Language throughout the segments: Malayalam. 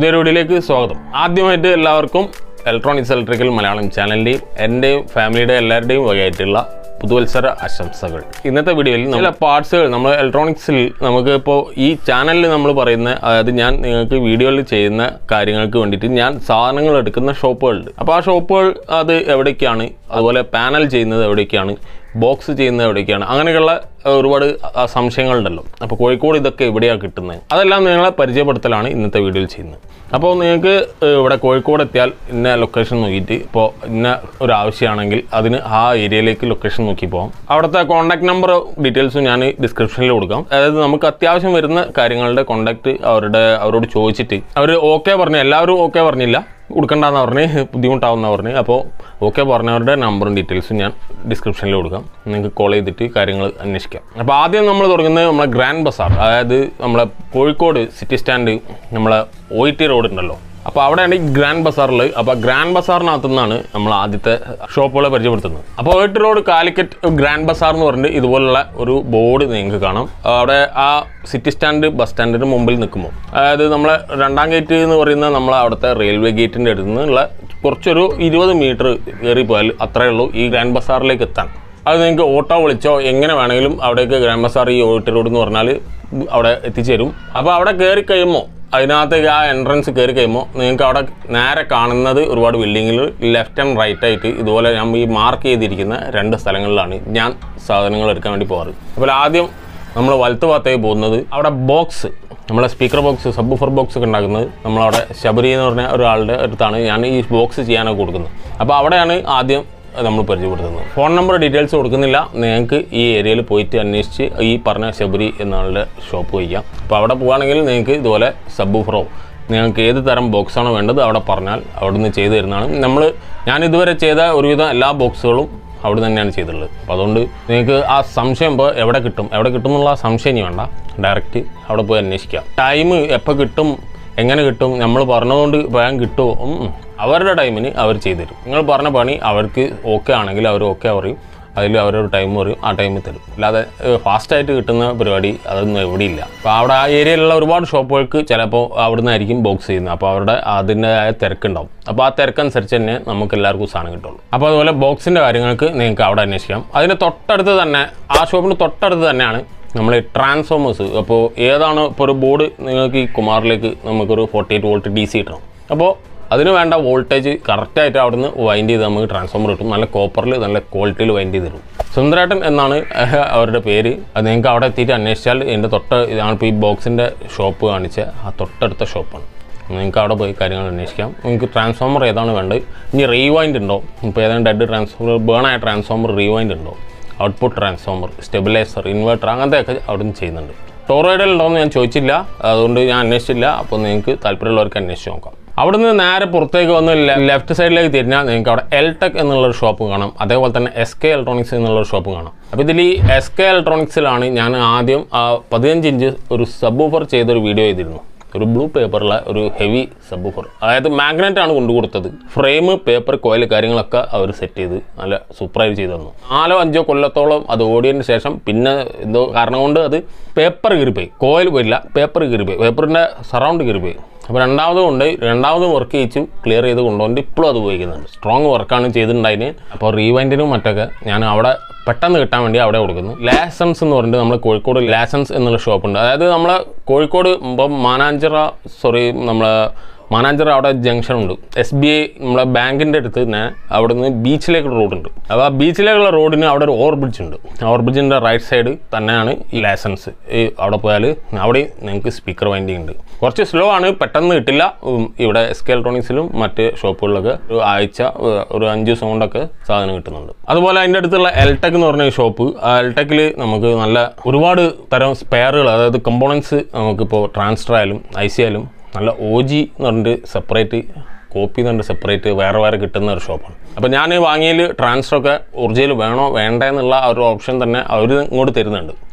പുതിയൊരു വീഡിയോയിലേക്ക് സ്വാഗതം ആദ്യമായിട്ട് എല്ലാവർക്കും ഇലക്ട്രോണിക്സ് ഇലക്ട്രിക്കൽ മലയാളം ചാനലിൻ്റെയും എൻ്റെയും ഫാമിലിയുടെ എല്ലാവരുടെയും വകയായിട്ടുള്ള പുതുവത്സര ആശംസകൾ ഇന്നത്തെ വീഡിയോയിൽ ചില പാർട്സുകൾ നമ്മൾ ഇലക്ട്രോണിക്സിൽ നമുക്ക് ഇപ്പോൾ ഈ ചാനലിൽ നമ്മൾ പറയുന്ന അതായത് ഞാൻ നിങ്ങൾക്ക് വീഡിയോയിൽ ചെയ്യുന്ന കാര്യങ്ങൾക്ക് വേണ്ടിയിട്ട് ഞാൻ സാധനങ്ങൾ എടുക്കുന്ന ഷോപ്പുകളുണ്ട് അപ്പോൾ ആ ഷോപ്പുകൾ അത് എവിടേക്കാണ് അതുപോലെ പാനൽ ചെയ്യുന്നത് എവിടേക്കാണ് ബോക്സ് ചെയ്യുന്നത് എവിടേക്കാണ് അങ്ങനെയുള്ള ഏഹ്, ഒരുപാട് അഹ്, സംശയങ്ങളുണ്ടല്ലോ അപ്പോൾ കോഴിക്കോട് ഇതൊക്കെ എവിടെയാണ് കിട്ടുന്നത് അതെല്ലാം നിങ്ങളെ പരിചയപ്പെടുത്തലാണ് ഇന്നത്തെ വീഡിയോയിൽ ചെയ്യുന്നത് അപ്പോൾ നിങ്ങൾക്ക് ഏഹ്, ഇവിടെ കോഴിക്കോട് എത്തിയാൽ ഇന്ന ലൊക്കേഷൻ നോക്കിയിട്ട് ഇപ്പോൾ ഇന്ന ഒരു ആവശ്യമാണെങ്കിൽ അതിന് ആ ഏരിയയിലേക്ക് ലൊക്കേഷൻ നോക്കി പോകാം അവിടുത്തെ കോൺടാക്ട് നമ്പർ ഡീറ്റെയിൽസും ഞാൻ ഡിസ്ക്രിപ്ഷനിൽ കൊടുക്കാം അതായത് നമുക്ക് അത്യാവശ്യം വരുന്ന കാര്യങ്ങളുടെ കോൺടാക്ട് അവരുടെ അവരോട് ചോദിച്ചിട്ട് അവർ ഓക്കെ പറഞ്ഞു എല്ലാവരും ഓക്കെ പറഞ്ഞില്ല കൊടുക്കണ്ടെന്ന് പറഞ്ഞ് ബുദ്ധിമുട്ടാവുന്ന പറഞ്ഞ് അപ്പോൾ ഓക്കെ പറഞ്ഞവരുടെ നമ്പറും ഡീറ്റെയിൽസും ഞാൻ ഡിസ്ക്രിപ്ഷനിൽ കൊടുക്കാം നിങ്ങൾക്ക് കോൾ ചെയ്തിട്ട് കാര്യങ്ങൾ അന്വേഷിക്കാം അപ്പോൾ ആദ്യം നമ്മൾ തുടങ്ങുന്നത് നമ്മളെ ഗ്രാൻഡ് ബസാർ അതായത് നമ്മളെ കോഴിക്കോട് സിറ്റി സ്റ്റാൻഡ് നമ്മളെ ഒ ടി റോഡ് ഉണ്ടല്ലോ അപ്പോൾ അവിടെയാണ് ഈ ഗ്രാൻഡ് ബസാറിൽ അപ്പോൾ ഗ്രാൻഡ് ബസാറിനകത്തു നിന്നാണ് നമ്മൾ ആദ്യത്തെ ഷോപ്പുകളെ പരിചയപ്പെടുത്തുന്നത് അപ്പോൾ O T road Calicut grand bazaar എന്ന് പറഞ്ഞിട്ട് ഇതുപോലുള്ള ഒരു ബോർഡ് നിങ്ങൾക്ക് കാണാം അവിടെ ആ സിറ്റി സ്റ്റാൻഡ് ബസ് സ്റ്റാൻഡിന് മുമ്പിൽ നിൽക്കുമ്പോൾ അതായത് നമ്മളെ രണ്ടാം ഗേറ്റ് എന്ന് പറയുന്നത് നമ്മളെ അവിടുത്തെ റെയിൽവേ ഗേറ്റിൻ്റെ അടുത്ത് നിന്നുള്ള കുറച്ചൊരു ഇരുപത് മീറ്റർ കയറി പോയാൽ അത്രയേ ഉള്ളൂ ഈ ഗ്രാൻഡ് ബസാറിലേക്ക് എത്താൻ അത് നിങ്ങൾക്ക് ഓട്ടോ വിളിച്ചോ എങ്ങനെ വേണമെങ്കിലും അവിടേക്ക് ഗ്രാൻഡ് ബസാർ ഈ ഓട്ടി റോഡ് എന്ന് പറഞ്ഞാൽ അവിടെ എത്തിച്ചേരും അപ്പോൾ അവിടെ കയറി കഴിയുമ്പോൾ അതിനകത്തേക്ക് ആ എൻട്രൻസ് കയറി കഴിയുമ്പോൾ നിങ്ങൾക്ക് അവിടെ നേരെ കാണുന്നത് ഒരുപാട് ബിൽഡിങ്ങിൽ ലെഫ്റ്റ് ആൻഡ് റൈറ്റ് ആയിട്ട് ഇതുപോലെ ഞാൻ ഈ മാർക്ക് ചെയ്തിരിക്കുന്ന രണ്ട് സ്ഥലങ്ങളിലാണ് ഞാൻ സാധനങ്ങൾ എടുക്കാൻ വേണ്ടി പോകാറ് അപ്പോൾ ആദ്യം നമ്മൾ വലത്ത് ഭാഗത്തേക്ക് പോകുന്നത് അവിടെ ബോക്സ് നമ്മളെ speaker box subwoofer box ഒക്കെ ഉണ്ടാക്കുന്നത് നമ്മളവിടെ ശബരി എന്ന് പറഞ്ഞ ഒരാളുടെ അടുത്താണ് ഞാൻ ഈ ബോക്സ് ചെയ്യാനൊക്കെ കൊടുക്കുന്നത് അപ്പോൾ അവിടെയാണ് ആദ്യം നമ്മൾ പരിചയപ്പെടുത്തുന്നത് ഫോൺ നമ്പർ ഡീറ്റെയിൽസ് കൊടുക്കുന്നില്ല നിങ്ങൾക്ക് ഈ ഏരിയയിൽ പോയിട്ട് അന്വേഷിച്ച് ഈ പറഞ്ഞ ശബരി എന്നാളുടെ ഷോപ്പ് വയ്ക്കാം അപ്പോൾ അവിടെ പോവുകയാണെങ്കിൽ നിങ്ങൾക്ക് ഇതുപോലെ സബ് ഫ്രോ നിങ്ങൾക്ക് ഏത് തരം ബോക്സാണോ വേണ്ടത് അവിടെ പറഞ്ഞാൽ അവിടെ നിന്ന് ചെയ്തു തരുന്നതാണ് നമ്മൾ ഞാൻ ഇതുവരെ ചെയ്ത ഒരുവിധം എല്ലാ ബോക്സുകളും അവിടെ തന്നെയാണ് ചെയ്തിട്ടുള്ളത് അപ്പോൾ അതുകൊണ്ട് നിങ്ങൾക്ക് ആ സംശയം ഇപ്പോൾ എവിടെ കിട്ടും എവിടെ കിട്ടും എന്നുള്ള ആ സംശയം ഇനി വേണ്ട ഡയറക്റ്റ് അവിടെ പോയി അന്വേഷിക്കാം ടൈം എപ്പോൾ കിട്ടും എങ്ങനെ കിട്ടും നമ്മൾ പറഞ്ഞതുകൊണ്ട് വേഗം കിട്ടുമോ ഉം. അവരുടെ ടൈമിന് അവർ ചെയ്തു തരും നിങ്ങൾ പറഞ്ഞ പണി അവർക്ക് ഓക്കെ ആണെങ്കിൽ അവർ ഓക്കെ പറയും അതിൽ അവരൊരു ടൈം പറയും ആ ടൈമിൽ തരും അല്ലാതെ ഫാസ്റ്റായിട്ട് കിട്ടുന്ന പരിപാടി അതൊന്നും എവിടെയില്ല അപ്പോൾ അവിടെ ആ ഏരിയയിലുള്ള ഒരുപാട് ഷോപ്പുകൾക്ക് ചിലപ്പോൾ അവിടെ നിന്നായിരിക്കും ബോക്സ് ചെയ്യുന്നത് അപ്പോൾ അവിടെ അതിൻ്റെതായ തിരക്കുണ്ടാവും അപ്പോൾ ആ തിരക്കനുസരിച്ച് തന്നെ നമുക്ക് എല്ലാവർക്കും സാധനം കിട്ടുള്ളൂ അപ്പോൾ അതുപോലെ ബോക്സിൻ്റെ കാര്യങ്ങൾക്ക് നിങ്ങൾക്ക് അവിടെ അന്വേഷിക്കാം അതിന് തൊട്ടടുത്ത് തന്നെ ആ ഷോപ്പിന് തൊട്ടടുത്ത് തന്നെയാണ് നമ്മൾ ട്രാൻസ്ഫോമേഴ്സ് അപ്പോൾ ഏതാണ് ഇപ്പോൾ ഒരു ബോർഡ് നിങ്ങൾക്ക് ഈ കുമാറിലേക്ക് നമുക്കൊരു forty eight volt D C കിട്ടണം അപ്പോൾ അതിന് വേണ്ട വോൾട്ടേജ് കറക്റ്റായിട്ട് അവിടെ നിന്ന് വൈൻഡ് ചെയ്ത് നമുക്ക് ട്രാൻസ്ഫോമർ കിട്ടും നല്ല കോപ്പറിൽ നല്ല ക്വാളിറ്റിയിൽ വൈൻഡ് ചെയ്ത് തരും സുന്ദരേട്ടൻ എന്നാണ് അവരുടെ പേര് അത് നിങ്ങൾക്ക് അവിടെ എത്തിയിട്ട് അന്വേഷിച്ചാൽ എൻ്റെ തൊട്ട് ഇതാണ് ഇപ്പോൾ ഈ ബോക്സിൻ്റെ ഷോപ്പ് കാണിച്ച ആ തൊട്ടടുത്ത ഷോപ്പാണ് നിങ്ങൾക്ക് അവിടെ പോയി കാര്യങ്ങൾ അന്വേഷിക്കാം നിങ്ങൾക്ക് ട്രാൻസ്ഫോമർ ഏതാണ് വേണ്ടത് ഇനി റീവൈൻഡ് ഉണ്ടോ ഇപ്പോൾ ഏതാണ് ഡെഡ് ട്രാൻസ്ഫോമർ ബേൺ ആയ ട്രാൻസ്ഫോമർ റീവൈൻഡ് ഉണ്ടോ ഔട്ട്പുട്ട് ട്രാൻസ്ഫോമർ സ്റ്റെബിലൈസർ ഇൻവെർട്ടർ അങ്ങനത്തെയൊക്കെ അവിടെ നിന്ന് ചെയ്യുന്നുണ്ട് ടോറോയിഡിൽ ഉണ്ടോയെന്ന് ഞാൻ ചോദിച്ചില്ല അതുകൊണ്ട് ഞാൻ അന്വേഷിച്ചില്ല അപ്പോൾ നിങ്ങൾക്ക് താല്പര്യമുള്ളവർക്ക് അന്വേഷിച്ച് നോക്കാം അവിടുന്ന് നേരെ പുറത്തേക്ക് വന്ന് ലെഫ്റ്റ് സൈഡിലേക്ക് തിരിഞ്ഞാൽ നിങ്ങൾക്ക് അവിടെ എൽടെക് എന്നുള്ളൊരു ഷോപ്പ് കാണാം അതേപോലെ തന്നെ എസ് കെ ഇലക്ട്രോണിക്സ് എന്നുള്ളൊരു ഷോപ്പ് കാണാം അപ്പോൾ ഇതിൽ ഈ എസ് കെ ഇലക്ട്രോണിക്സിലാണ് ഞാൻ ആദ്യം ആ പതിനഞ്ച് ഇഞ്ച് ഒരു സബ് ഓഫർ ചെയ്തൊരു വീഡിയോ ചെയ്തിരുന്നു ഒരു ബ്ലൂ പേപ്പറിലെ ഒരു ഹെവി സബ് ഓഫർ അതായത് മാഗ്നറ്റ് ആണ് കൊണ്ടു കൊടുത്തത് ഫ്രെയിം പേപ്പർ കോയിൽ കാര്യങ്ങളൊക്കെ അവർ സെറ്റ് ചെയ്ത് നല്ല സൂപ്പറായിട്ട് ചെയ്തു തന്നു നാലോ അഞ്ചോ കൊല്ലത്തോളം അത് ഓടിയതിന് ശേഷം പിന്നെ എന്തോ കാരണം കൊണ്ട് അത് പേപ്പർ കീറിപ്പോയി കോയിൽ പോയില്ല പേപ്പർ കീറിപ്പോയി പേപ്പറിൻ്റെ സറൗണ്ട് കീറിപ്പോയി അപ്പോൾ രണ്ടാമതും കൊണ്ട് രണ്ടാമതും വർക്ക് ചെയ്യിച്ചു ക്ലിയർ ചെയ്ത് കൊണ്ടുകൊണ്ട് ഇപ്പോഴും അത് ഉപയോഗിക്കുന്നുണ്ട് സ്ട്രോങ് വർക്കാണ് ചെയ്തിട്ടുണ്ടായിന് അപ്പോൾ റീവൈൻഡിനും മറ്റൊക്കെ ഞാൻ അവിടെ പെട്ടെന്ന് കിട്ടാൻ വേണ്ടി അവിടെ കൊടുക്കുന്നു ലാസൻസ് എന്ന് പറഞ്ഞിട്ട് നമ്മൾ കോഴിക്കോട് ലാസൻസ് എന്നുള്ള ഷോപ്പുണ്ട് അതായത് നമ്മളെ കോഴിക്കോട് ഇപ്പം മാനാഞ്ചിറ സോറി നമ്മളെ മാനാഞ്ചിറ അവിടെ ജംഗ്ഷൻ ഉണ്ട് എസ് ബി ഐ നമ്മളെ ബാങ്കിൻ്റെ അടുത്ത് തന്നെ അവിടെ നിന്ന് ബീച്ചിലേക്കുള്ള റോഡുണ്ട് അപ്പോൾ ആ ബീച്ചിലേക്കുള്ള റോഡിന് അവിടെ ഒരു ഓവർ ബ്രിഡ്ജ് ഉണ്ട് ഓവർ ബ്രിഡ്ജിൻ്റെ റൈറ്റ് സൈഡ് തന്നെയാണ് ഈ ലൈസൻസ് ഈ അവിടെ പോയാൽ അവിടെ നിങ്ങൾക്ക് സ്പീക്കർ വൈൻഡിങ് ഉണ്ട് കുറച്ച് സ്ലോ ആണ് പെട്ടെന്ന് കിട്ടില്ല ഉം, ഇവിടെ എസ് കെ ഇലക്ട്രോണിക്സിലും മറ്റ് ഷോപ്പുകളിലൊക്കെ ഒരു ആഴ്ച ഉം, ഒരു അഞ്ച് ദിവസം കൊണ്ടൊക്കെ സാധനം കിട്ടുന്നുണ്ട് അതുപോലെ അതിൻ്റെ അടുത്തുള്ള എൽടെക് എന്ന് പറഞ്ഞ ഷോപ്പ് ആ എൽടെക്കിൽ നമുക്ക് നല്ല ഒരുപാട് തരം സ്പെയറുകൾ അതായത് കമ്പോണൻസ് നമുക്കിപ്പോൾ ട്രാൻസ്ഫർ ആയാലും ഐ സി ആയാലും നല്ല ഒ ജി എന്ന് പറഞ്ഞിട്ട് സെപ്പറേറ്റ് കോപ്പി എന്ന് പറഞ്ഞിട്ട് സെപ്പറേറ്റ് വേറെ വേറെ കിട്ടുന്ന ഒരു ഷോപ്പാണ് അപ്പോൾ ഞാൻ വാങ്ങിയതിൽ ട്രാൻസ്ഫർ ഒക്കെ ഒറിജിനൽ വേണോ വേണ്ട എന്നുള്ള ആ ഒരു ഓപ്ഷൻ തന്നെ അവർ ഇങ്ങോട്ട് തരുന്നുണ്ട്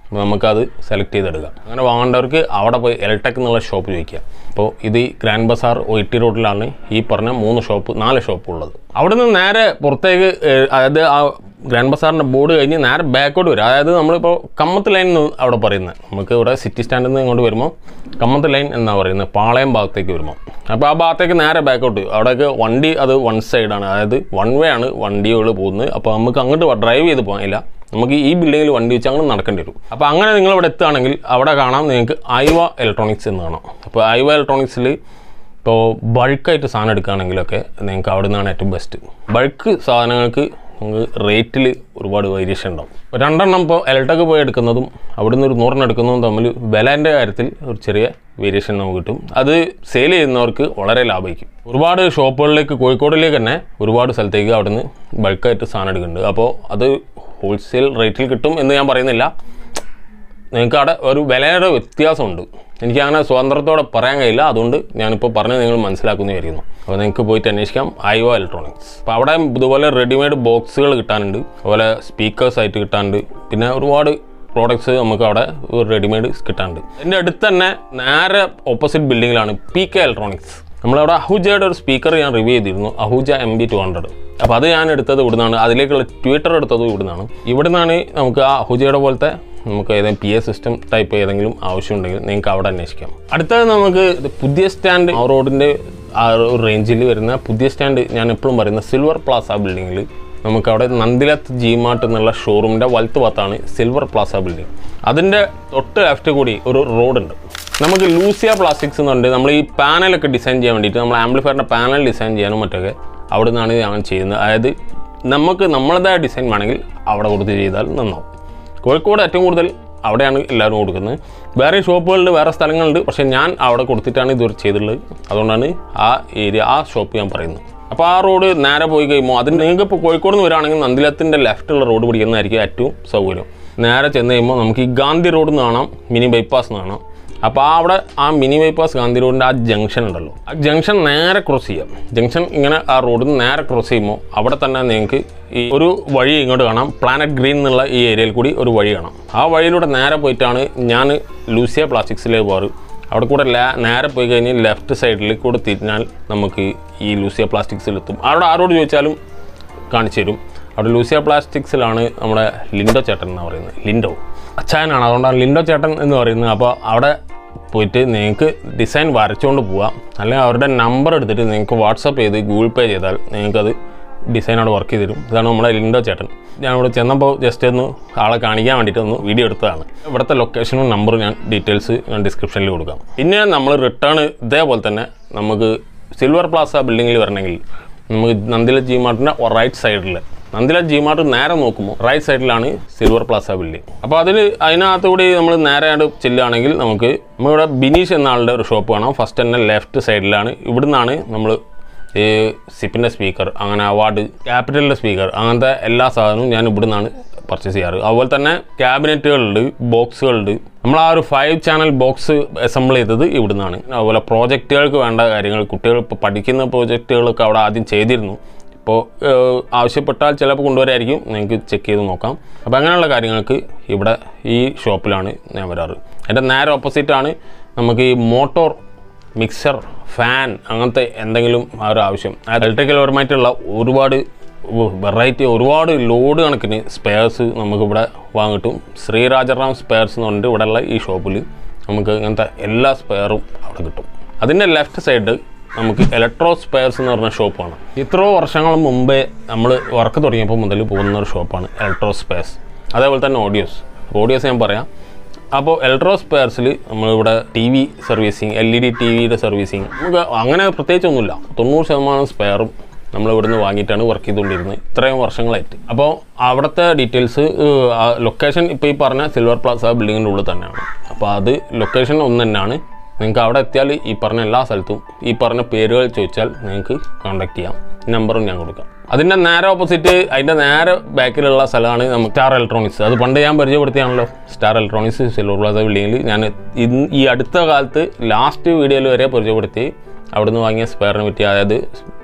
നമുക്കത് സെലക്ട് ചെയ്തെടുക്കാം അങ്ങനെ വാങ്ങേണ്ടവർക്ക് അവിടെ പോയി എൽടെക് എന്നുള്ള ഷോപ്പ് ചോദിക്കുക അപ്പോൾ ഇത് ഈ ഗ്രാൻഡ് ബസാർ ഒ ടി റോഡിലാണ് ഈ പറഞ്ഞ മൂന്ന് ഷോപ്പ് നാല് ഷോപ്പ് ഉള്ളത് അവിടെ നിന്ന് നേരെ പുറത്തേക്ക് ഏഹ്, അതായത് ആ ഗ്രാൻഡ് ബസാറിൻ്റെ ബോർഡ് കഴിഞ്ഞ് നേരെ ബാക്കോട്ട് വരും അതായത് നമ്മളിപ്പോൾ കമ്മത്ത് ലൈൻ എന്ന് അവിടെ പറയുന്നത് നമുക്ക് ഇവിടെ സിറ്റി സ്റ്റാൻഡിൽ നിന്ന് ഇങ്ങോട്ട് വരുമ്പോൾ കമ്മത്ത് ലൈൻ എന്നാണ് പറയുന്നത് പാളയം ഭാഗത്തേക്ക് വരുമ്പോൾ അപ്പോൾ ആ ഭാഗത്തേക്ക് നേരെ ബാക്കോട്ട് അവിടേക്ക് വണ്ടി അത് വൺ സൈഡാണ് അതായത് വൺ വേ ആണ് വണ്ടികൾ പോകുന്നത് അപ്പോൾ നമുക്ക് അങ്ങോട്ട് ഡ്രൈവ് ചെയ്ത് പോകാനില്ല നമുക്ക് ഈ ബിൽഡിങ്ങിൽ വണ്ടി വെച്ച് അങ്ങനെ നടക്കേണ്ടി വരും അപ്പോൾ അങ്ങനെ നിങ്ങൾ ഇവിടെ എത്തുകയാണെങ്കിൽ അവിടെ കാണാം നിങ്ങൾക്ക് ഐവ ഇലക്ട്രോണിക്സ് എന്ന് കാണാം അപ്പോൾ ഐവ ഇലക്ട്രോണിക്സിൽ ഇപ്പോൾ ബൾക്കായിട്ട് സാധനം എടുക്കുകയാണെങ്കിലൊക്കെ നിങ്ങൾക്ക് അവിടെ നിന്നാണ് ഏറ്റവും ബെസ്റ്റ് ബൾക്ക് സാധനങ്ങൾക്ക് നമുക്ക് റേറ്റിൽ ഒരുപാട് വേരിയേഷൻ ഉണ്ടാവും ഇപ്പോൾ രണ്ടെണ്ണം ഇപ്പോൾ എലക്ട്രിക് പോയി എടുക്കുന്നതും അവിടെ നിന്ന് ഒരു നൂറെണ്ണം എടുക്കുന്നതും തമ്മിൽ വിലേൻ്റെ കാര്യത്തിൽ ഒരു ചെറിയ വേരിയേഷൻ നമുക്ക് കിട്ടും അത് സെയിൽ ചെയ്യുന്നവർക്ക് വളരെ ലാഭമായിരിക്കും ഒരുപാട് ഷോപ്പുകളിലേക്ക് കോഴിക്കോടിലേക്ക് തന്നെ ഒരുപാട് സ്ഥലത്തേക്ക് അവിടെ നിന്ന് ബൾക്കായിട്ട് സാധനം എടുക്കുന്നുണ്ട് അപ്പോൾ അത് ഹോൾസെയിൽ റേറ്റിൽ കിട്ടും എന്ന് ഞാൻ പറയുന്നില്ല നിങ്ങൾക്ക് അവിടെ ഒരു വിലയുടെ വ്യത്യാസമുണ്ട് എനിക്ക് അങ്ങനെ സ്വതന്ത്രത്തോടെ പറയാൻ കഴിയില്ല അതുകൊണ്ട് ഞാനിപ്പോൾ പറഞ്ഞ് നിങ്ങൾ മനസ്സിലാക്കുന്നു വിചാരിക്കുന്നു അപ്പോൾ നിങ്ങൾക്ക് പോയിട്ട് അന്വേഷിക്കാം ഐവ ഇലക്ട്രോണിക്സ് അപ്പോൾ അവിടെ ഇതുപോലെ റെഡിമെയ്ഡ് ബോക്സുകൾ കിട്ടാനുണ്ട് അതുപോലെ സ്പീക്കേഴ്സ് ആയിട്ട് കിട്ടാനുണ്ട് പിന്നെ ഒരുപാട് പ്രോഡക്ട്സ് നമുക്ക് അവിടെ റെഡിമെയ്ഡ് കിട്ടാനുണ്ട് എൻ്റെ അടുത്ത് തന്നെ നേരെ ഓപ്പോസിറ്റ് ബിൽഡിങ്ങിലാണ് പി കെ ഇലക്ട്രോണിക്സ് നമ്മളവിടെ അഹൂജയുടെ ഒരു സ്പീക്കർ ഞാൻ റിവ്യൂ ചെയ്തിരുന്നു Ahuja M B two hundred അപ്പോൾ അത് ഞാൻ എടുത്തത് ഇവിടുന്നാണ് അതിലേക്കുള്ള ട്വിറ്റർ എടുത്തതും ഇവിടുന്നാണ് ഇവിടുന്നാണ് നമുക്ക് ആ അഹൂജയുടെ പോലത്തെ നമുക്ക് ഏതെങ്കിലും പി എ സിസ്റ്റം ടൈപ്പ് ഏതെങ്കിലും ആവശ്യമുണ്ടെങ്കിൽ നിങ്ങൾക്ക് അവിടെ അന്വേഷിക്കാം അടുത്തത് നമുക്ക് ഇത് പുതിയ സ്റ്റാൻഡ് ആ റോഡിൻ്റെ ആ ഒരു റേഞ്ചിൽ വരുന്ന പുതിയ സ്റ്റാൻഡ് ഞാൻ എപ്പോഴും പറയുന്ന സിൽവർ പ്ലാസ ബിൽഡിങ്ങിൽ നമുക്ക് അവിടെ നന്ദിലത്ത് ജി മാർട്ട് എന്നുള്ള ഷോറൂമിൻ്റെ വലത്ത് ഭാഗത്താണ് സിൽവർ പ്ലാസ ബിൽഡിംഗ് അതിൻ്റെ തൊട്ട് ലെഫ്റ്റ് കൂടി ഒരു റോഡുണ്ട് നമുക്ക് ലൂസിയ പ്ലാസ്റ്റിക്സ് എന്ന് പറഞ്ഞിട്ട് നമ്മൾ ഈ പാനലൊക്കെ ഡിസൈൻ ചെയ്യാൻ വേണ്ടിയിട്ട് നമ്മൾ ആംപ്ലിഫയറിൻ്റെ പാനൽ ഡിസൈൻ ചെയ്യാനും മറ്റൊക്കെ അവിടെ നിന്നാണ് ഞാൻ ചെയ്യുന്നത് അതായത് നമുക്ക് നമ്മളതായ ഡിസൈൻ വേണമെങ്കിൽ അവിടെ കൊടുത്ത് ചെയ്താൽ നന്നാവും കോഴിക്കോട് ഏറ്റവും കൂടുതൽ അവിടെയാണ് എല്ലാവരും കൊടുക്കുന്നത് വേറെ ഷോപ്പുകളുണ്ട് വേറെ സ്ഥലങ്ങളുണ്ട് പക്ഷേ ഞാൻ അവിടെ കൊടുത്തിട്ടാണ് ഇതുവരെ ചെയ്തിട്ടുള്ളത് അതുകൊണ്ടാണ് ആ ഏരിയ ആ ഷോപ്പ് ഞാൻ പറയുന്നത് അപ്പോൾ ആ റോഡ് നേരെ പോയി കഴിയുമ്പോൾ അതിന് നിങ്ങൾക്ക് ഇപ്പോൾ കോഴിക്കോട് നിന്ന് വരികയാണെങ്കിൽ നന്ദിലത്തിൻ്റെ ലെഫ്റ്റുള്ള റോഡ് പിടിക്കുന്നതായിരിക്കും ഏറ്റവും സൗകര്യം നേരെ ചെന്ന് കഴിയുമ്പോൾ നമുക്ക് ഈ ഗാന്ധി റോഡ് നിന്ന് കാണാം മിനി ബൈപ്പാസ് എന്ന് കാണാം അപ്പോൾ ആ അവിടെ ആ മിനി ബൈപ്പാസ് ഗാന്ധി റോഡിൻ്റെ ആ ജംഗ്ഷൻ ഉണ്ടല്ലോ ആ ജംഗ്ഷൻ നേരെ ക്രോസ് ചെയ്യാം ജംഗ്ഷൻ ഇങ്ങനെ ആ റോഡിൽ നിന്ന് നേരെ ക്രോസ് ചെയ്യുമ്പോൾ അവിടെ തന്നെ നിങ്ങൾക്ക് ഈ ഒരു വഴി ഇങ്ങോട്ട് കാണാം പ്ലാനറ്റ് ഗ്രീൻ എന്നുള്ള ഈ ഏരിയയിൽ കൂടി ഒരു വഴി കാണാം ആ വഴിയിലൂടെ നേരെ പോയിട്ടാണ് ഞാൻ ലൂസിയ പ്ലാസ്റ്റിക്സിലേക്ക് പോകാറ് അവിടെ കൂടെ ലാ നേരെ പോയി കഴിഞ്ഞ് ലെഫ്റ്റ് സൈഡിൽ കൂടെ തിരിഞ്ഞാൽ നമുക്ക് ഈ ലൂസിയ പ്ലാസ്റ്റിക്സിലെത്തും അവിടെ ആരോട് ചോദിച്ചാലും കാണിച്ചു തരും അവിടെ ലൂസിയ പ്ലാസ്റ്റിക്സിലാണ് നമ്മുടെ ലിൻഡോ ചേട്ടൻ എന്ന് പറയുന്നത് ലിൻഡോ അച്ചായനാണ് അതുകൊണ്ടാണ് ലിൻഡോ ചേട്ടൻ എന്ന് പറയുന്നത് അപ്പോൾ അവിടെ പോയിട്ട് നിങ്ങൾക്ക് ഡിസൈൻ വരച്ചുകൊണ്ട് പോവാം അല്ലെങ്കിൽ അവരുടെ നമ്പർ എടുത്തിട്ട് നിങ്ങൾക്ക് വാട്സപ്പ് ചെയ്ത് ഗൂഗിൾ പേ ചെയ്താൽ നിങ്ങൾക്കത് ഡിസൈൻ അവിടെ വർക്ക് ചെയ്ത് തരും ഇതാണ് നമ്മുടെ ലിൻഡോ ചേട്ടൻ ഞാൻ ഇവിടെ ചെന്നപ്പോൾ ജസ്റ്റ് ഒന്ന് ആളെ കാണിക്കാൻ വേണ്ടിയിട്ട് ഒന്ന് വീഡിയോ എടുത്തതാണ് ഇവിടുത്തെ ലൊക്കേഷനും നമ്പറും ഞാൻ ഡീറ്റെയിൽസ് ഞാൻ ഡിസ്ക്രിപ്ഷനിൽ കൊടുക്കാം പിന്നെ നമ്മൾ റിട്ടേൺ ഇതേപോലെ തന്നെ നമുക്ക് സിൽവർ പ്ലാസ ബിൽഡിങ്ങിൽ വരണമെങ്കിൽ നമുക്ക് നന്ദില ജി മാർട്ടിൻ്റെ റൈറ്റ് സൈഡിൽ നന്ദില ജി മാർട്ട് നേരെ നോക്കുമ്പോൾ റൈറ്റ് സൈഡിലാണ് സിൽവർ പ്ലാസ ബിൽഡിംഗ് അപ്പോൾ അതിൽ അതിനകത്ത് കൂടി നമ്മൾ നേരെ ആയിട്ട് ചെല്ലുകയാണെങ്കിൽ നമുക്ക് നമ്മളിവിടെ ബിനീഷ് എന്ന ആളുടെ ഒരു ഷോപ്പ് കാണാം ഫസ്റ്റ് തന്നെ ലെഫ്റ്റ് സൈഡിലാണ് ഇവിടുന്നാണ് നമ്മൾ ഈ സിപ്പിൻ്റെ സ്പീക്കർ അങ്ങനെ അവാർഡ് ക്യാപിറ്റലിൻ്റെ സ്പീക്കർ അങ്ങനത്തെ എല്ലാ സാധനവും ഞാൻ ഇവിടുന്നാണ് പർച്ചേസ് ചെയ്യാറ് അതുപോലെ തന്നെ ക്യാബിനറ്റുകളുണ്ട് ബോക്സുകളുണ്ട് നമ്മൾ ആ ഒരു ഫൈവ് ചാനൽ ബോക്സ് അസംബിൾ ചെയ്തത് ഇവിടുന്നാണ് അതുപോലെ പ്രോജക്റ്റുകൾക്ക് വേണ്ട കാര്യങ്ങൾ കുട്ടികൾ ഇപ്പോൾ പഠിക്കുന്ന പ്രോജക്റ്റുകളൊക്കെ അവിടെ ആദ്യം ചെയ്തിരുന്നു ഇപ്പോൾ ആവശ്യപ്പെട്ടാൽ ചിലപ്പോൾ കൊണ്ടുവരായിരിക്കും നിങ്ങൾക്ക് ചെക്ക് ചെയ്ത് നോക്കാം അപ്പോൾ അങ്ങനെയുള്ള കാര്യങ്ങൾക്ക് ഇവിടെ ഈ ഷോപ്പിലാണ് ഞാൻ വരാറ് എൻ്റെ നേരെ ഓപ്പോസിറ്റാണ് നമുക്ക് ഈ മോട്ടോർ മിക്സർ ഫാൻ അങ്ങനത്തെ എന്തെങ്കിലും ആ ഒരു ആവശ്യം ഇലക്ട്രിക്കൽ പരമായിട്ടുള്ള ഒരുപാട് വെറൈറ്റി ഒരുപാട് ലോഡ് കണക്കിന് സ്പെയർസ് നമുക്കിവിടെ വാങ്ങാൻ കിട്ടും ശ്രീരാജറാം സ്പെയർസ് എന്ന് പറഞ്ഞിട്ട് ഇവിടെയുള്ള ഈ ഷോപ്പിൽ നമുക്ക് ഇങ്ങനത്തെ എല്ലാ സ്പെയറും അവിടെ കിട്ടും അതിൻ്റെ ലെഫ്റ്റ് സൈഡ് നമുക്ക് ഇലക്ട്രോ സ്പെയർസ് എന്ന് പറഞ്ഞ ഷോപ്പാണ് ഇത്രയോ വർഷങ്ങൾ മുമ്പേ നമ്മൾ വർക്ക് തുടങ്ങിയപ്പോൾ മുതൽ പോകുന്ന ഒരു ഷോപ്പാണ് ഇലക്ട്രോ സ്പെയർസ് അതേപോലെ തന്നെ ഓഡിയോസ് ഓഡിയോസ് ഞാൻ പറയാം അപ്പോൾ എൽട്രോ സ്പെയർസിൽ നമ്മളിവിടെ T V servicing L E D T വിയുടെ സർവീസിങ് നമുക്ക് അങ്ങനെ പ്രത്യേകിച്ചൊന്നുമില്ല തൊണ്ണൂറ് ശതമാനം സ്പെയറും നമ്മൾ ഇവിടുന്ന് വാങ്ങിയിട്ടാണ് വർക്ക് ചെയ്തുകൊണ്ടിരുന്നത് ഇത്രയും വർഷങ്ങളായിട്ട് അപ്പോൾ അവിടുത്തെ ഡീറ്റെയിൽസ് ലൊക്കേഷൻ ഇപ്പോൾ ഈ പറഞ്ഞ സിൽവർ പ്ലാസ ബിൽഡിങ്ങിൻ്റെ ഉള്ളിൽ തന്നെയാണ് അപ്പോൾ അത് ലൊക്കേഷൻ ഒന്ന് തന്നെയാണ് നിങ്ങൾക്ക് അവിടെ എത്തിയാൽ ഈ പറഞ്ഞ എല്ലാ സ്ഥലത്തും ഈ പറഞ്ഞ പേരുകൾ ചോദിച്ചാൽ നിങ്ങൾക്ക് കോൺടാക്ട് ചെയ്യാം നമ്പറും ഞാൻ കൊടുക്കാം അതിൻ്റെ നേരെ ഓപ്പോസിറ്റ് അതിൻ്റെ നേരെ ബാക്കിലുള്ള സ്ഥലമാണ് നമുക്ക് സ്റ്റാർ ഇലക്ട്രോണിക്സ് അത് പണ്ട് ഞാൻ പരിചയപ്പെടുത്തിയാണല്ലോ സ്റ്റാർ ഇലക്ട്രോണിക്സ് സിൽവർ പ്ലാസ ബിൽഡിങ്ങിൽ ഞാൻ ഇന്ന് ഈ അടുത്ത കാലത്ത് ലാസ്റ്റ് വീഡിയോയിൽ വരെ പരിചയപ്പെടുത്തി അവിടുന്ന് വാങ്ങിയ സ്പെയറിനെ പറ്റി അതായത്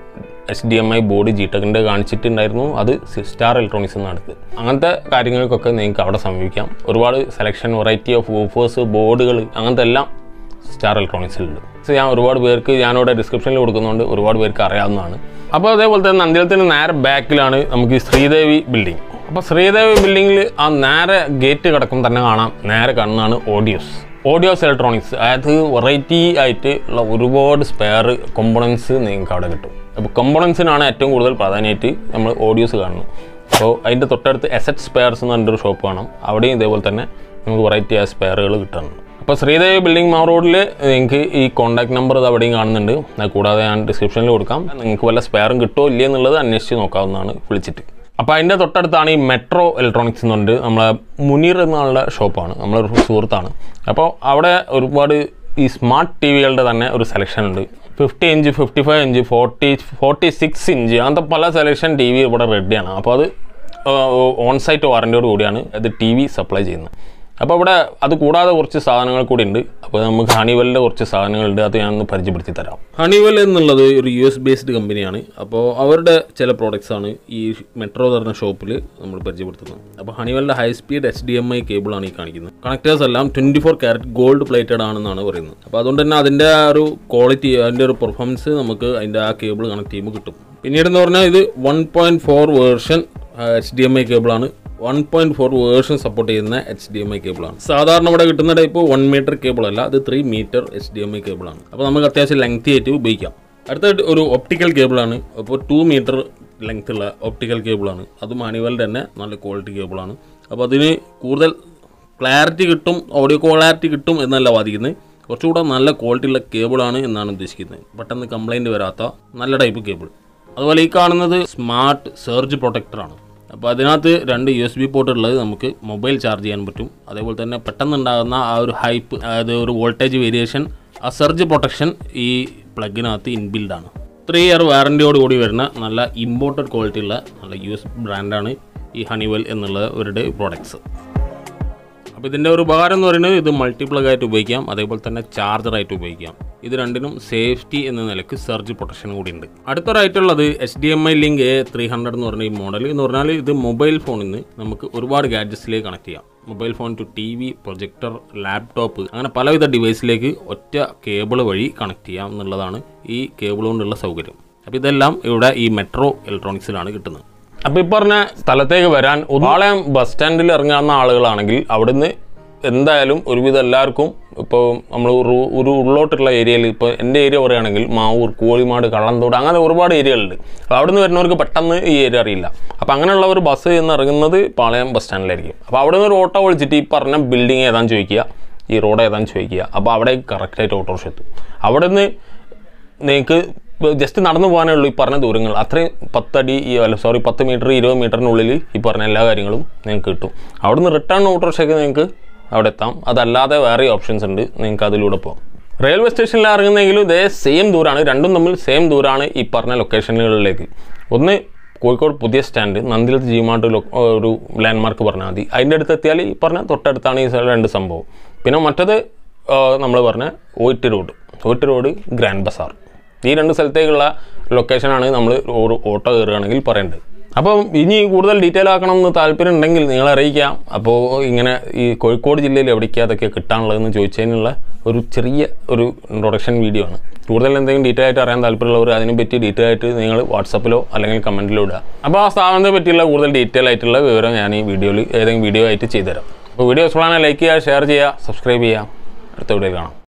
H D M I board G ടെക്കിൻ്റെ കാണിച്ചിട്ടുണ്ടായിരുന്നു അത് സ്റ്റാർ ഇലക്ട്രോണിക്സ് എന്നാണ് എടുത്തത് അങ്ങനത്തെ കാര്യങ്ങൾക്കൊക്കെ നിങ്ങൾക്ക് അവിടെ സമീപിക്കാം ഒരുപാട് സെലക്ഷൻ വെറൈറ്റി ഓഫ് വൂഫേഴ്സ് ബോർഡുകൾ അങ്ങനത്തെ എല്ലാം സ്റ്റാർ ഇലക്ട്രോണിക്സിലുണ്ട് സോ ഞാൻ ഒരുപാട് പേർക്ക് ഞാനിവിടെ ഡിസ്ക്രിപ്ഷനിൽ കൊടുക്കുന്നുണ്ട് ഒരുപാട് പേർക്ക് അറിയാവുന്നതാണ് അപ്പോൾ അതേപോലെ തന്നെ നന്ദിലത്തിന് നേരെ ബാക്കിലാണ് നമുക്ക് ഈ ശ്രീദേവി ബിൽഡിംഗ് അപ്പോൾ ശ്രീദേവി ബിൽഡിങ്ങിൽ ആ നേരെ ഗേറ്റ് കിടക്കും തന്നെ കാണാം നേരെ കാണുന്നതാണ് ഓഡിയോസ് ഓഡിയോസ് ഇലക്ട്രോണിക്സ് അതായത് വെറൈറ്റി ആയിട്ട് ഉള്ള ഒരുപാട് സ്പെയർ കോമ്പണൻസ് നിങ്ങൾക്ക് അവിടെ കിട്ടും അപ്പോൾ കോമ്പണൻസിനാണ് ഏറ്റവും കൂടുതൽ പ്രാധാന്യമായിട്ട് നമ്മൾ ഓഡിയോസ് കാണുന്നത് അപ്പോൾ അതിൻ്റെ തൊട്ടടുത്ത് എസറ്റ് സ്പെയർസ് എന്ന് പറഞ്ഞൊരു ഷോപ്പ് കാണാം അവിടെയും ഇതേപോലെ തന്നെ നമുക്ക് വെറൈറ്റി ആയ സ്പെയറുകൾ കിട്ടുന്നുണ്ട് അപ്പോൾ ശ്രീദേവി ബിൽഡിംഗ് മാവ് റോഡിൽ നിങ്ങൾക്ക് ഈ കോൺടാക്ട് നമ്പർ ഇത് അവിടെയും കാണുന്നുണ്ട് അത് കൂടാതെ ഞാൻ ഡിസ്ക്രിപ്ഷനിൽ കൊടുക്കാം നിങ്ങൾക്ക് വല്ല സ്പെയറും കിട്ടുമോ ഇല്ലേ എന്നുള്ളത് അന്വേഷിച്ച് നോക്കാവുന്നതാണ് വിളിച്ചിട്ട് അപ്പോൾ അതിൻ്റെ തൊട്ടടുത്താണ് ഈ മെട്രോ ഇലക്ട്രോണിക്സ് എന്ന് പറഞ്ഞിട്ട് നമ്മളെ മുനീർ എന്നുള്ള ഷോപ്പാണ് നമ്മളൊരു സുഹൃത്താണ് അപ്പോൾ അവിടെ ഒരുപാട് ഈ സ്മാർട്ട് ടി വികളുടെ തന്നെ ഒരു സെലക്ഷൻ ഉണ്ട് fifty inch fifty five inch forty forty six inch അങ്ങനത്തെ പല സെലക്ഷൻ ടി വി ഇവിടെ റെഡിയാണ് അപ്പോൾ അത് ഓൺ സൈറ്റ് വാറൻറ്റിയോട് കൂടിയാണ് അത് ടി വി സപ്ലൈ ചെയ്യുന്നത് അപ്പോൾ ഇവിടെ അത് കൂടാതെ കുറച്ച് സാധനങ്ങൾ കൂടി ഉണ്ട് അപ്പോൾ നമുക്ക് ഹണിവെല്ലിൻ്റെ കുറച്ച് സാധനങ്ങളുണ്ട് അത് ഞാനൊന്ന് പരിചയപ്പെടുത്തി തരാം ഹണിവെൽ എന്നുള്ളത് ഒരു യു എസ് ബേസ്ഡ് കമ്പനിയാണ് അപ്പോൾ അവരുടെ ചില പ്രോഡക്റ്റ്സ് ആണ് ഈ മെട്രോ പറഞ്ഞ ഷോപ്പിൽ നമ്മൾ പരിചയപ്പെടുത്തുന്നത് അപ്പോൾ ഹണിവെല്ലിൻ്റെ high speed H D M I കേബിളാണ് ഈ കാണിക്കുന്നത് കണക്ടേഴ്സ് എല്ലാം twenty four carat gold plated ആണെന്നാണ് പറയുന്നത് അപ്പോൾ അതുകൊണ്ട് തന്നെ അതിൻ്റെ ആ ഒരു ക്വാളിറ്റി അതിൻ്റെ ഒരു പെർഫോമൻസ് നമുക്ക് അതിൻ്റെ ആ കേബിൾ കണക്ട് ചെയ്യുമ്പോൾ കിട്ടും പിന്നീട് എന്ന് പറഞ്ഞാൽ ഇത് one point four version H D M I കേബിളാണ് one point four version support ചെയ്യുന്ന എച്ച് ഡി എം ഐ കേബിളാണ് സാധാരണ ഇവിടെ കിട്ടുന്ന ടൈപ്പ് വൺ മീറ്റർ കേബിൾ അല്ല അത് three metre H D M I കേബിളാണ് അപ്പോൾ നമുക്ക് അത്യാവശ്യം ലെങ്തി ആയിട്ട് ഉപയോഗിക്കാം അടുത്ത ഒരു ഒപ്റ്റിക്കൽ കേബിളാണ് അപ്പോൾ ടു മീറ്റർ ലെങ്ത് ഉള്ള ഒപ്റ്റിക്കൽ കേബിളാണ് അത് മാനുവലിൻ്റെ തന്നെ നല്ല ക്വാളിറ്റി കേബിളാണ് അപ്പോൾ അതിന് കൂടുതൽ ക്ലാരിറ്റി കിട്ടും ഓഡിയോ ക്വാളിറ്റി കിട്ടും എന്നല്ല വാദിക്കുന്നത് കുറച്ചുകൂടെ നല്ല ക്വാളിറ്റി ഉള്ള കേബിളാണ് എന്നാണ് ഉദ്ദേശിക്കുന്നത് പെട്ടെന്ന് കംപ്ലൈൻറ്റ് വരാത്ത നല്ല ടൈപ്പ് കേബിൾ അതുപോലെ ഈ കാണുന്നത് സ്മാർട്ട് സെർജ് പ്രൊട്ടക്ടറാണ് അപ്പോൾ അതിനകത്ത് രണ്ട് യു എസ് ബി പോർട്ട് ഉള്ളത് നമുക്ക് മൊബൈൽ ചാർജ് ചെയ്യാൻ പറ്റും അതേപോലെ തന്നെ പെട്ടെന്നുണ്ടാകുന്ന ആ ഒരു ഹൈപ്പ് അതായത് ഒരു വോൾട്ടേജ് വേരിയേഷൻ ആ സെർജ് പ്രൊട്ടക്ഷൻ ഈ പ്ലഗിനകത്ത് ഇൻബിൽഡാണ് ത്രീ ഇയർ വാറൻറ്റിയോട് കൂടി വരുന്ന നല്ല ഇമ്പോർട്ടഡ് ക്വാളിറ്റി ഉള്ള നല്ല യു എസ് ബ്രാൻഡാണ് ഈ ഹണിവെൽ എന്നുള്ള അവരുടെ പ്രോഡക്ട്സ് അപ്പോൾ ഇതിൻ്റെ ഒരു ഉപകാരം എന്ന് പറയുന്നത് ഇത് മൾട്ടിപ്ലഗ് ആയിട്ട് ഉപയോഗിക്കാം അതേപോലെ തന്നെ ചാർജറായിട്ട് ഉപയോഗിക്കാം ഇത് രണ്ടിനും സേഫ്റ്റി എന്ന നിലയ്ക്ക് സർജ് പ്രൊട്ടക്ഷൻ കൂടി ഉണ്ട് അടുത്തൊരായിട്ടുള്ളത് H D M I link A three hundred എന്ന് പറഞ്ഞ ഈ മോഡൽ എന്ന് പറഞ്ഞാൽ ഇത് മൊബൈൽ ഫോണിൽ നിന്ന് നമുക്ക് ഒരുപാട് ഗാഡ്ജറ്റ്സിലേക്ക് കണക്ട് ചെയ്യാം mobile phone to T V projector laptop അങ്ങനെ പലവിധ ഡിവൈസിലേക്ക് ഒറ്റ കേബിൾ വഴി കണക്ട് ചെയ്യാം എന്നുള്ളതാണ് ഈ കേബിൾ കൊണ്ടുള്ള സൗകര്യം അപ്പോൾ ഇതെല്ലാം ഇവിടെ ഈ മെട്രോ ഇലക്ട്രോണിക്സിലാണ് കിട്ടുന്നത് അപ്പോൾ ഈ പറഞ്ഞ സ്ഥലത്തേക്ക് വരാൻ പാളയം ബസ് സ്റ്റാൻഡിൽ ഇറങ്ങാവുന്ന ആളുകളാണെങ്കിൽ അവിടുന്ന് എന്തായാലും ഒരുവിധം എല്ലാവർക്കും ഇപ്പോൾ നമ്മൾ ഒരു ഒരു ഉള്ളോട്ടുള്ള ഏരിയയിൽ ഇപ്പോൾ എൻ്റെ ഏരിയ പറയുകയാണെങ്കിൽ മാവൂർ കോളിമാട് കള്ളന്തോട് അങ്ങനെ ഒരുപാട് ഏരിയകളുണ്ട് അപ്പോൾ അവിടുന്ന് വരുന്നവർക്ക് പെട്ടെന്ന് ഈ ഏരിയ അറിയില്ല അപ്പോൾ അങ്ങനെയുള്ളവർ ബസ് എന്ന് ഇറങ്ങുന്നത് പാളയം ബസ് സ്റ്റാൻഡിലായിരിക്കും അപ്പോൾ അവിടെ നിന്ന് ഒരു ഓട്ടോ വിളിച്ചിട്ട് ഈ പറഞ്ഞ ബിൽഡിംഗ് ഏതാണെന്ന് ചോദിക്കുക ഈ റോഡ് ഏതാണെന്ന് ചോദിക്കുക അപ്പോൾ അവിടെ കറക്റ്റായിട്ട് ഓട്ടോറിക്ഷ എത്തും അവിടെ നിന്ന് നിങ്ങൾക്ക് ജസ്റ്റ് നടന്നു പോകാനേ ഉള്ളൂ ഈ പറഞ്ഞ ദൂരങ്ങൾ അത്രയും പത്തടി ഈ അല്ല സോറി പത്ത് മീറ്റർ ഇരുപത് മീറ്ററിനുള്ളിൽ ഈ പറഞ്ഞ എല്ലാ കാര്യങ്ങളും നിങ്ങൾക്ക് കിട്ടും അവിടുന്ന് റിട്ടേൺ ഓട്ടോറിക്ഷയ്ക്ക് നിങ്ങൾക്ക് അവിടെ എത്താം അതല്ലാതെ വേറെ ഓപ്ഷൻസ് ഉണ്ട് നിങ്ങൾക്ക് അതിലൂടെ പോകാം റെയിൽവേ സ്റ്റേഷനിൽ ഇറങ്ങുന്നെങ്കിലും ഇതേ സെയിം ദൂരമാണ് രണ്ടും തമ്മിൽ സെയിം ദൂരമാണ് ഈ പറഞ്ഞ ലൊക്കേഷനുകളിലേക്ക് ഒന്ന് കോഴിക്കോട് പുതിയ സ്റ്റാൻഡ് നന്ദിലത്ത് ജിമാർട്ട് ലൊ ഒരു ലാൻഡ്മാർക്ക് പറഞ്ഞാൽ മതി അതിൻ്റെ അടുത്ത് എത്തിയാൽ ഈ പറഞ്ഞ തൊട്ടടുത്താണ് ഈ രണ്ട് സംഭവം പിന്നെ മറ്റത് നമ്മൾ പറഞ്ഞ O T road O T road grand bazaar ഈ രണ്ട് സ്ഥലത്തേക്കുള്ള ലൊക്കേഷനാണ് നമ്മൾ ഒരു ഓട്ടോ കയറുകയാണെങ്കിൽ പറയേണ്ടത് അപ്പം ഇനി കൂടുതൽ ഡീറ്റെയിൽ ആക്കണം എന്ന് താല്പര്യം ഉണ്ടെങ്കിൽ നിങ്ങൾ അറിയിക്കാം അപ്പോൾ ഇങ്ങനെ ഈ കോഴിക്കോട് ജില്ലയിൽ എവിടേക്കാ അതൊക്കെ കിട്ടാനുള്ളതെന്ന് ചോദിച്ചതിനുള്ള ഒരു ചെറിയ ഒരു ഇൻട്രൊഡക്ഷൻ വീഡിയോ ആണ് കൂടുതൽ എന്തെങ്കിലും ഡീറ്റെയിൽ ആയിട്ട് അറിയാൻ താല്പര്യമുള്ളവർ അതിനെപ്പറ്റി ഡീറ്റെയിൽ ആയിട്ട് നിങ്ങൾ വാട്സപ്പിലോ അല്ലെങ്കിൽ കമൻറ്റിലോ ഇടുക അപ്പോൾ ആ സ്ഥാപനത്തെ പറ്റിയുള്ള കൂടുതൽ ഡീറ്റെയിൽ ആയിട്ടുള്ള വിവരം ഞാൻ ഈ വീഡിയോയിൽ ഏതെങ്കിലും വീഡിയോ ആയിട്ട് ചെയ്തുതരാം അപ്പോൾ വീഡിയോ ഇഷ്ടമാണെങ്കിൽ ലൈക്ക് ചെയ്യുക ഷെയർ ചെയ്യുക സബ്സ്ക്രൈബ് ചെയ്യുക അടുത്ത വീഡിയോ കാണാം